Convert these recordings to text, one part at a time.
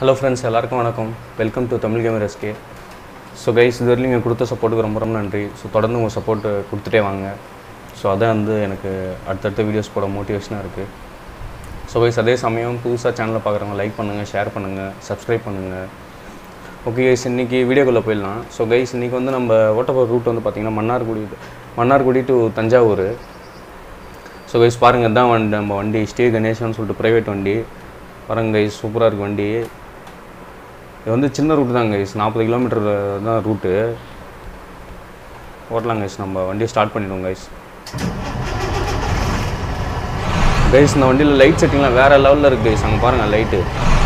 Hello friends எல்லாருக்கும் வணக்கம் welcome to Tamil gamer SK so guys இது வரைக்கும் நீங்கள் கொடுத்த சப்போர்ட்டுக்கு ரொம்ப ரொம்ப நன்றி ஸோ தொடர்ந்து உங்கள் சப்போர்ட் கொடுத்துட்டே வாங்க ஸோ அதான் வந்து எனக்கு அடுத்தடுத்த வீடியோஸ் போட மோட்டிவேஷனாக இருக்குது ஸோ கைஸ் அதே சமயம் புதுசாக சேனலை பார்க்குறவங்க லைக் பண்ணுங்கள் ஷேர் பண்ணுங்கள் சப்ஸ்கிரைப் பண்ணுங்கள் ஓகே கைஸ் இன்றைக்கி வீடியோக்குள்ளே போயிடலாம் ஸோ கைஸ் இன்றைக்கி வந்து நம்ம ஓட்டப்போகிற ரூட் வந்து பார்த்திங்கன்னா Mannargudi Mannargudi to Thanjavur so guys பாருங்கள் இதுதான் வண்டி நம்ம வண்டி ஸ்ரீ கணேசன் சொல்லிட்டு ப்ரைவேட் வண்டி பாருங்க கைஸ் சூப்பராக இருக்குது வண்டி இது வந்து சின்ன ரூட்டு தான் கைஸ் நாற்பது கிலோமீட்டர் தான் ரூட்டு ஓட்டலாம் கைஸ் நம்ம வண்டியை ஸ்டார்ட் பண்ணிடுவோம் கைஸ் கைஸ் இந்த வண்டியில் லைட் செட்டிங்லாம் வேறு லெவலில் இருக்குது கைஸ் அங்கே பாருங்கள் light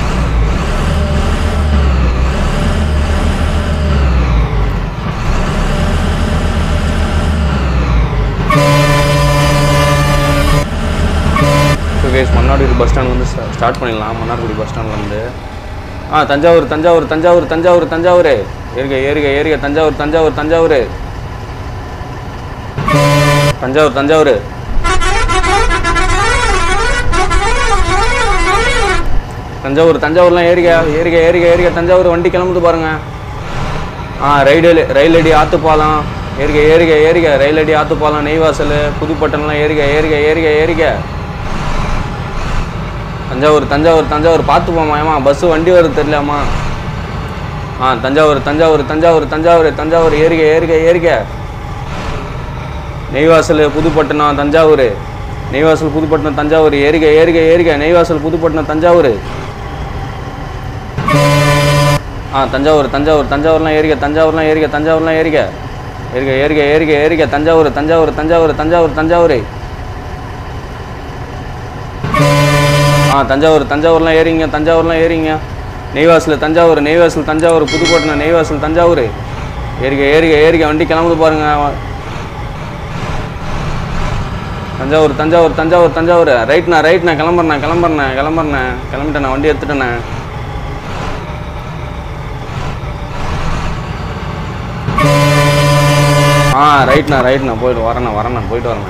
so guys Mannargudi bus stand வந்து ஸ்டார்ட் பண்ணிடலாம் மன்னார்குடி பஸ் ஸ்டாண்ட்லேருந்து ஆ தஞ்சாவூர் தஞ்சாவூர் தஞ்சாவூர் தஞ்சாவூர் தஞ்சாவூர் ஏறுக ஏறுக ஏறுக தஞ்சாவூர் தஞ்சாவூர் தஞ்சாவூர் தஞ்சாவூர் தஞ்சாவூர் தஞ்சாவூர் தஞ்சாவூர்லாம் ஏறிக ஏறிக ஏறிக ஏறிக தஞ்சாவூர் வண்டி கிளம்புது பாருங்க ஆ ரயில் ரயில் அடி ஆத்துப்பாலம் ஏறிக ஏறிக ஏறிக ரயில் அடி ஆத்துப்பாலம் நெய்வாசல் புதுப்பட்டணம்லாம் ஏறிக ஏறிக ஏறிக ஏறிக தஞ்சாவூர் தஞ்சாவூர் தஞ்சாவூர் பார்த்து போமா ஏமா பஸ்ஸு வண்டி வருது தெரியலாமா ஆ தஞ்சாவூர் தஞ்சாவூர் தஞ்சாவூர் தஞ்சாவூர் தஞ்சாவூர் ஏறிக ஏறிக ஏறிக நெய்வாசல் புதுப்பட்டினம் தஞ்சாவூர் நெய்வாசல் புதுப்பட்டினம் தஞ்சாவூர் ஏறிக ஏறிக ஏறிக நெய்வாசல் புதுப்பட்டினம் தஞ்சாவூர் ஆ தஞ்சாவூர் தஞ்சாவூர் தஞ்சாவூர்லாம் ஏறிக தஞ்சாவூர்லாம் ஏறிக தஞ்சாவூர்லாம் ஏறிக ஏறிக ஏறிக ஏறிக ஏறிக தஞ்சாவூர் தஞ்சாவூர் தஞ்சாவூர் தஞ்சாவூர் தஞ்சாவூர் ஆ தஞ்சாவூர் தஞ்சாவூர்லாம் ஏறிங்க தஞ்சாவூர்லாம் ஏறிங்க நெய்வாசல் தஞ்சாவூர் நெய்வாசல் தஞ்சாவூர் புதுக்கோட்டை நெய்வாசல் தஞ்சாவூர் ஏறிக ஏறிக ஏறிக வண்டி கிளம்புது பாருங்க தஞ்சாவூர் தஞ்சாவூர் தஞ்சாவூர் தஞ்சாவூர் ரைட்ண்ணா ரைட்ண்ணா கிளம்புறண்ணா கிளம்புறண்ணா கிளம்புறண்ணா கிளம்பிட்டேண்ணா வண்டி எடுத்துட்டேண்ணே ஆ ரைட்ண்ணா ரைட்ண்ணா போயிட்டு வரேண்ணா வரேண்ணா போயிட்டு வரேண்ணா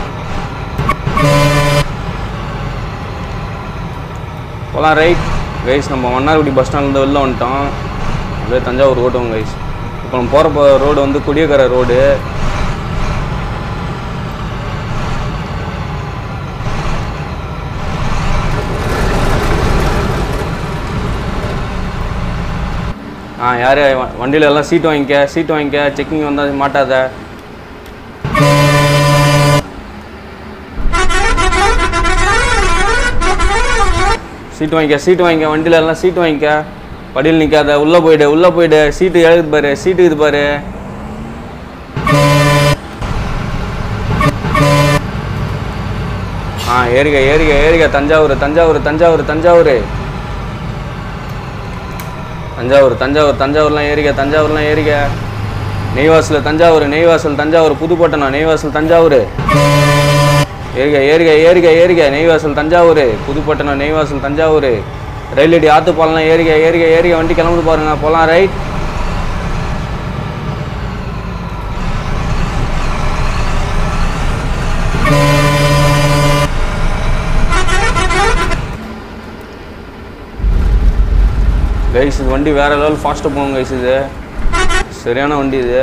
போகலாம் ரைட் கைஸ் நம்ம மன்னார்குடி பஸ் ஸ்டாண்ட்லேருந்து வெளில வந்துட்டோம் அப்படியே தஞ்சாவூர் ஓட்டுவோம் கைஸ் இப்போ நம்ம போகிற ரோடு வந்து குடியக்கரை ரோடு ஆ யார் வண்டியில் எல்லாம் சீட் வாங்கிக்க சீட் வாங்கிக்க செக்கிங் வந்தால் மாட்டாத சீட்டு வாங்கிக்க சீட்டு வாங்கிக்க வண்டியில் எல்லாம் சீட்டு வாங்கிக்க படியில் நிற்காத உள்ளே போயிடு உள்ளே போயிடு சீட்டு எழுது பாரு சீட்டு இது பாரு ஆ ஏறிக ஏறிக ஏறிக தஞ்சாவூர் தஞ்சாவூர் தஞ்சாவூர் தஞ்சாவூர் தஞ்சாவூர் தஞ்சாவூர் தஞ்சாவூர்லாம் ஏறிக தஞ்சாவூர்லாம் ஏறிக நெய்வாசல் தஞ்சாவூர் நெய்வாசல் தஞ்சாவூர் புதுப்பட்டணம் நெய்வாசல் தஞ்சாவூர் ஏறிக ஏறிக ஏறிக ஏறிக நெய்வாசல் தஞ்சாவூர் புதுப்பட்டணம் நெய்வாசல் தஞ்சாவூர் ரயில் அடி ஆத்துப்பாலம்லாம் ஏறிக ஏறிக ஏறிக வண்டி கிளம்புது பாருங்க போகலாம் ரைட் கைஸ் இது வண்டி வேற லெவல் ஃபாஸ்ட்டாக போகும் கைஸ் இது சரியான வண்டி இது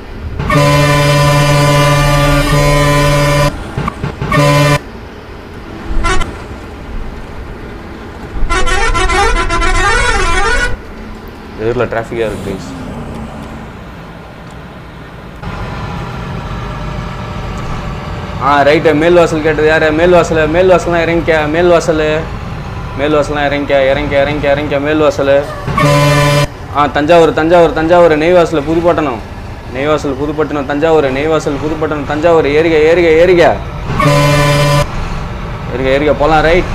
எதிரில் டிராஃபிக்காக இருக்கு கைஸ் ஆ ரைட்டு மேல் வாசல் கேட்டது யார் மேல் வாசல் மேல் வாசல்லாம் இறங்கிக்க மேல் வாசல் மேல் வாசல்லாம் இறங்கிக்க இறங்கிக்க இறங்கிக்க இறங்கிக்க மேல் வாசல் ஆ தஞ்சாவூர் தஞ்சாவூர் தஞ்சாவூர் நெய்வாசல் புதுப்பட்டணம் நெய்வாசல் புதுப்பட்டணம் தஞ்சாவூர் நெய்வாசல் புதுப்பட்டணம் தஞ்சாவூர் ஏறிக ஏறிக ஏறிக ஏறிக ஏறிக போகலாம் ரைட்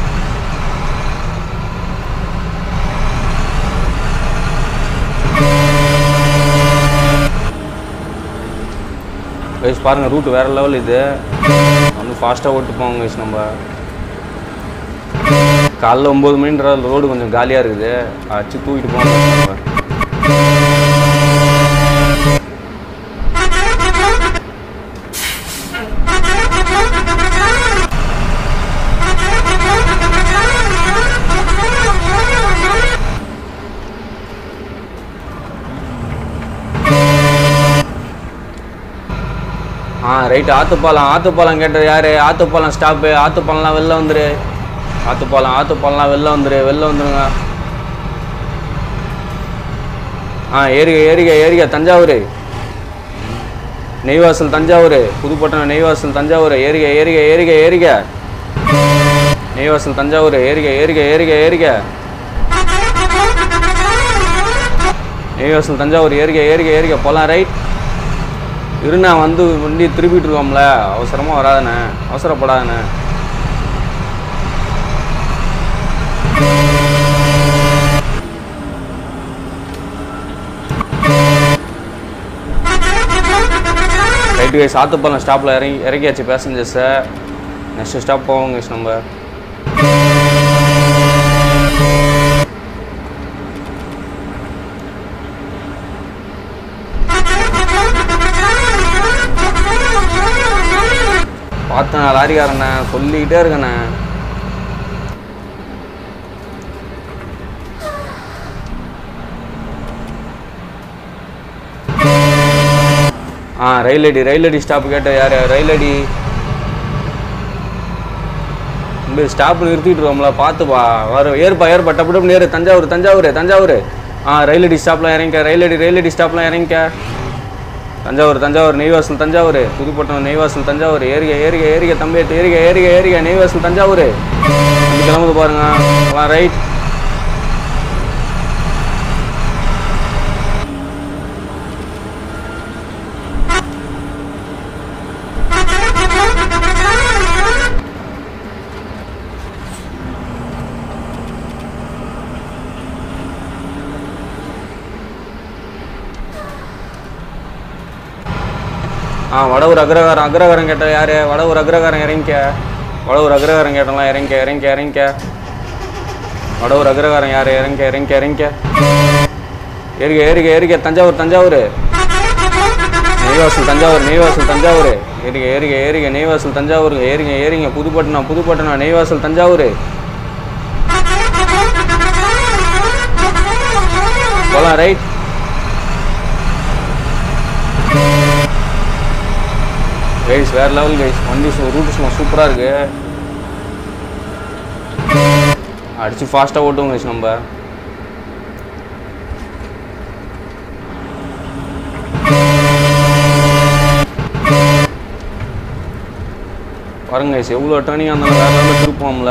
கைஸ் பாருங்கள் ரூட் வேறு லெவல் இது வந்து ஃபாஸ்ட்டாக ஓட்டு போவோம் கைஸ் நம்ம காலைல ஒம்பது மணின்ற ரோடு கொஞ்சம் காலியாக இருக்குது அடிச்சு தூக்கிட்டு போவோம் நம்ம ரைட்டு ஆத்துப்பாலம் ஆத்துப்பாலம் கேட்டது யார் ஆத்துப்பாலம் ஸ்டாப்பு ஆத்துப்பாலம்லாம் வெளில வந்துரு ஆத்துப்பாலம் ஆத்துப்பாலம்லாம் வெளில வந்துரு வெளில வந்துருங்க ஆ ஏறிக ஏறிக ஏறிக தஞ்சாவூர் நெய்வாசல் தஞ்சாவூர் புதுப்பட்டினம் நெய்வாசல் தஞ்சாவூர் ஏறிக ஏறிக ஏறிக ஏறிக நெய்வாசல் தஞ்சாவூர் ஏறிக ஏறிக ஏறிக ஏறிக நெய்வாசல் தஞ்சாவூர் ஏறிக ஏறிக ஏறிக போகலாம் ரைட் இருண்ணா வந்து வண்டி திருப்பிட்டு இருக்கோம்ல அவசரமாக வராதுண்ணே அவசரப்படாதுண்ணே ரைட்டு கைஸ் ஆத்துப்பாலம் ஸ்டாப்பில் இறங்கி இறக்கியாச்சு பேசஞ்சர்ஸை நெக்ஸ்ட் ஸ்டாப் போவோம் கைஸ் நம்ம பார்த்தேன் லாரிக்காரண்ணே சொல்லிக்கிட்டே இருக்கண்ணே ஆ ரயில் அடி ரயில் அடி ஸ்டாப் கேட்ட யார் ரயில் அடி இந்த ஸ்டாப் நிறுத்திட்டு இருக்கோம்ல பார்த்துப்பா வர ஏறுப்பா ஏறுப்பா டப்பு டப்பு நேரு தஞ்சாவூர் தஞ்சாவூர் தஞ்சாவூர் ஆ ரயில் அடி ஸ்டாப்லாம் இறங்கிக்க ரயில் அடி ரயில் அடி ஸ்டாப்லாம் இறங்கிக்க தஞ்சாவூர் தஞ்சாவூர் நெய்வாசல் தஞ்சாவூர் புதுப்பட்டினம் நெய்வாசல் தஞ்சாவூர் ஏறிக ஏறிக ஏறிக தம்பி ஏறிக ஏறிக ஏறிக நெய்வாசல் தஞ்சாவூர் வந்து கிளம்புது பாருங்க வா ரைட் ஆ வடவூர் அக்ரகாரம் அக்ரகாரம் கேட்ட யார் வடவூர் அக்ரகாரம் இறங்கிக்க வடவூர் அக்ரகாரம் கேட்டலாம் இறங்கிக்க இறங்கிக்க இறங்கிக்க வடவூர் அக்ரகாரம் யார் இறங்கிக்க இறங்கிக்க இறங்கிக்க ஏறிக்க ஏறிக்க ஏறிக்க தஞ்சாவூர் தஞ்சாவூர் நெய்வாசல் தஞ்சாவூர் நெய்வாசல் தஞ்சாவூர் ஏறிக்க ஏறிக்க ஏறிக்க நெய்வாசல் தஞ்சாவூர் ஏறிங்க ஏறிங்க புதுப்பட்டினம் புதுப்பட்டினம் நெய்வாசல் தஞ்சாவூர் போலாம் ரைட் கைஸ் வேற லெவல் கைஸ் வண்டி ரூட் சும்மா சூப்பராக இருக்கு அடிச்சு ஃபாஸ்ட்டாக ஓட்டுவோம் கைஸ் நம்ம பாருங்க கைஸ் எவ்வளோ டர்னிங் அந்த வேற லெவலில் திருப்போம்ல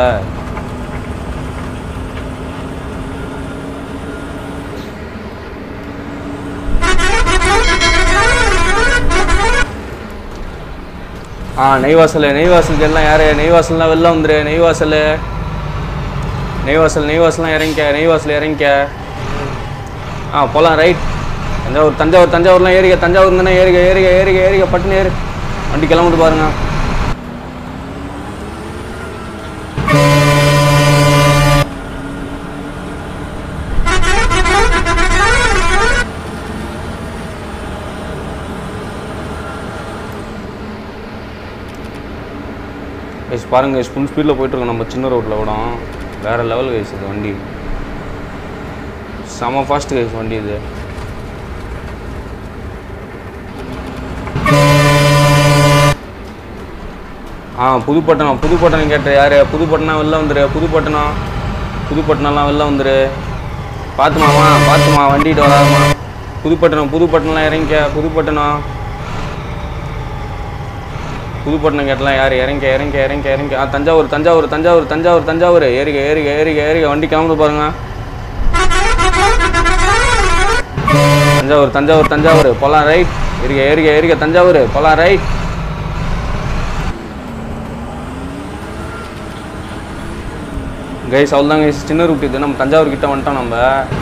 ஆ நெய்வாசல் நெய்வாசலுக்கு எல்லாம் யார் நெய்வாசல்லாம் வெளில வந்துரு நெய்வாசல் நெய்வாசல் நெய்வாசல்லாம் இறங்கிக்க நெய்வாசல் இறங்கிக்க ஆ போகலாம் ரைட் தஞ்சாவூர் தஞ்சாவூர் தஞ்சாவூர்லாம் ஏறிக்க தஞ்சாவூர் தானே ஏறிக்க ஏறிக்க ஏறிக்க ஏறிக்க பட்டுன்னு ஏறு வண்டி கிளம்பிட்டு பாருங்க கைஸ் பாருங்க கைஸ் ஃபுல் ஸ்பீடில் போயிட்டுருக்கோம் நம்ம சின்ன ரோட்டில் கூட வேறு லெவல் கைஸ் இது வண்டி செம ஃபாஸ்ட் கைஸ் வண்டி இது ஆ புதுப்பட்டினம் புதுப்பட்டினம் கேட்ட யார் புதுப்பட்டினம் வெளில வந்துரு புதுப்பட்டினம் புதுப்பட்டினம்லாம் வெளில வந்துரு பார்த்துமாமா பார்த்துமா வண்டிட்டு வராதம்மா புதுப்பட்டினம் புதுப்பட்டினம்லாம் இறங்கிக்க புதுப்பட்டினம் புதுப்பட்டினம் கேட்டலாம் யார் இறங்க இறங்க இறங்க இறங்க ஆ தஞ்சாவூர் தஞ்சாவூர் தஞ்சாவூர் தஞ்சாவூர் தஞ்சாவூர் ஏறிக ஏறிக ஏறிக ஏறிக வண்டி கிளம்புது பாருங்க தஞ்சாவூர் தஞ்சாவூர் தஞ்சாவூர் போலாம் ரைட் ஏறிக ஏறிக ஏறிக தஞ்சாவூர் போலாம் ரைட் கைஸ் அவ்வளோதான் கைஸ் சின்ன ரூட் இது நம்ம தஞ்சாவூர் கிட்ட வந்துட்டோம் நம்ம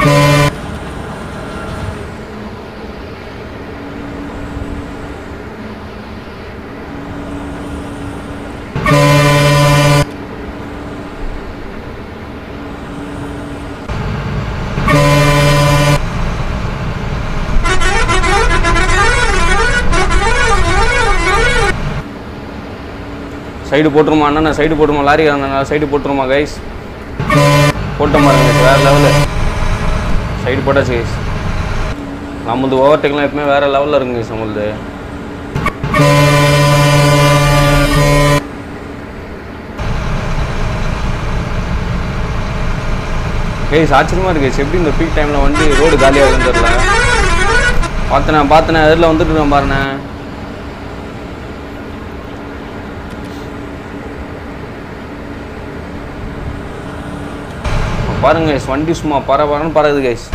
சைடு போட்டுருமா அண்ணா சைடு போட்டுருமா லாரி அண்ணா சைடு போட்டுருமா கைஸ் போட்டோம் பாருங்க guys, வேற லெவலு சைடு போட்டாச்சு கைஸ் நம்மளது ஓவர்டேக்லாம் எப்பவுமே வேற லெவலில் இருக்குங்க கைஸ் நம்மளது கைஸ் ஆச்சரியமாக இருக்கு guys. எப்படி இந்த பீக் டைமில் வந்து ரோடு காலியாக இருக்குன்னு தெரியல பார்த்தனே பார்த்தனே எதிரில் வந்துட்டு இருக்கேன் பாருண்ணே பாருங்க guys, வண்டி சும்மா பர பரன்னு பறகுது கைஸ்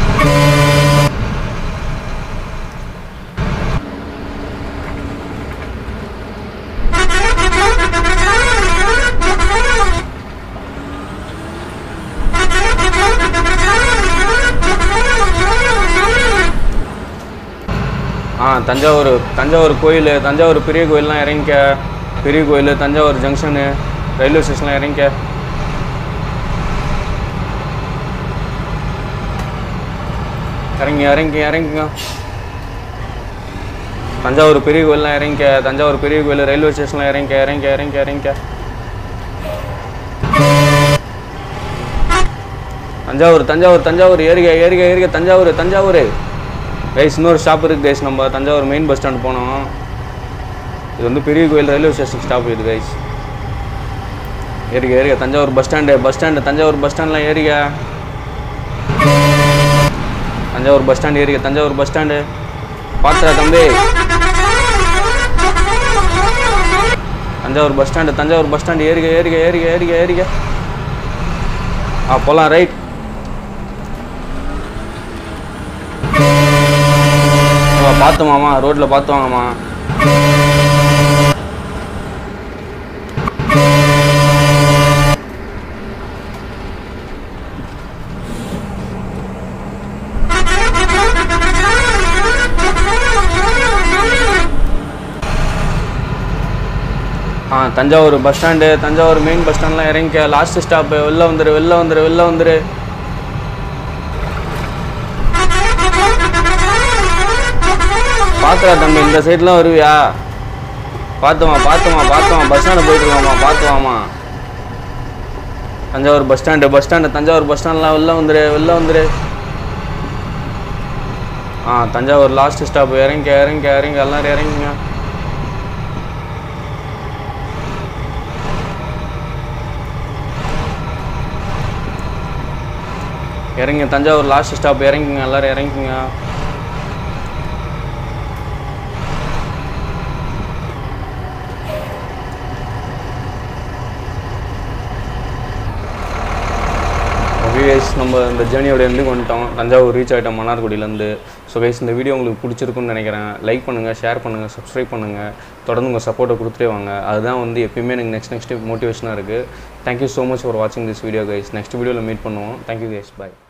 ஆ தஞ்சாவூர் தஞ்சாவூர் கோயில் தஞ்சாவூர் பெரிய கோயிலெலாம் இறங்கிக்க பெரிய கோயில் தஞ்சாவூர் ஜங்ஷனு ரயில்வே ஸ்டேஷன்லாம் இறங்கிக்க இறங்கி இறங்கி இறங்கிங்க தஞ்சாவூர் பெரிய கோயிலெலாம் இறங்கிக்க தஞ்சாவூர் பெரிய கோயில் ரயில்வே ஸ்டேஷன்லாம் இறங்கிக்க இறங்கிக்க இறங்கிக்க இறங்கிக்க தஞ்சாவூர் தஞ்சாவூர் தஞ்சாவூர் ஏறிக ஏறிக ஏறிக தஞ்சாவூர் தஞ்சாவூர் கைஸ் இன்னொரு ஸ்டாப் இருக்குது கைஸ் நம்ம தஞ்சாவூர் மெயின் பஸ் ஸ்டாண்ட் போனோம் இது வந்து பெரிய கோயில் ரயில்வே ஸ்டேஷன் ஸ்டாப் இது கைஸ் ஏறிக ஏறிக Thanjavur bus stand bus stand Thanjavur bus ஸ்டாண்ட்லாம் ஏறிக தஞ்சாவூர் பஸ் ஸ்டாண்டு ஏறிக தஞ்சாவூர் பஸ் ஸ்டாண்டு பாத்துடா தம்பி Thanjavur bus stand Thanjavur bus stand ஏறிக ஏறிக ஏறிக ஏறிக ஏறிக ஆ போகலாம் ரைட் பார்த்து மாமா ரோட்டில் பார்த்து வாங்கம்மா ஆ Thanjavur bus stand Thanjavur main bus ஸ்டாண்ட்லாம் இறங்கிக்க லாஸ்ட் ஸ்டாப்பு வெளில வந்துரு வெளில வந்துரு வெளில வந்துரு பார்த்துடா தம்பி இந்த சைட்லாம் வருவியா பார்த்துமா பார்த்துமா பார்த்துமா பஸ் ஸ்டாண்டு போயிட்டு இருக்கோமா பார்த்துவாமா Thanjavur bus stand bus stand Thanjavur bus ஸ்டாண்ட்லாம் வெளில வந்துரு வெளில வந்துரு ஆ தஞ்சாவூர் லாஸ்ட் ஸ்டாப் இறங்க இறங்க இறங்க எல்லாரும் இறங்குங்க இறங்க தஞ்சாவூர் லாஸ்ட் ஸ்டாப் இறங்குங்க எல்லாரும் இறங்குங்க ஓகே கைஸ் நம்ம இந்த ஜேர்னியோட எண்டுக்கு வந்துட்டோம் தஞ்சாவூர் ரீச் ஆகிட்டோம் மன்னார்குடியிலேருந்து ஸோ கைஸ் இந்த வீடியோ உங்களுக்கு பிடிச்சிருக்குன்னு நினைக்கிறேன் லைக் பண்ணுங்கள் ஷேர் பண்ணுங்கள் சப்ஸ்கிரைப் பண்ணுங்கள் தொடர்ந்து உங்கள் சப்போர்ட்டை கொடுத்துட்டே வாங்க அதுதான் வந்து எப்பயுமே எனக்கு நெக்ஸ்ட் நெக்ஸ்ட் மோட்டிவேஷனாக இருக்குது தேங்க்யூ ஸோ மச் ஃபார் வாட்சிங் திஸ் வீடியோ கைஸ் நெக்ஸ்ட் வீடியோவில் மீட் பண்ணுவோம் தேங்க்யூ கைஸ் பாய்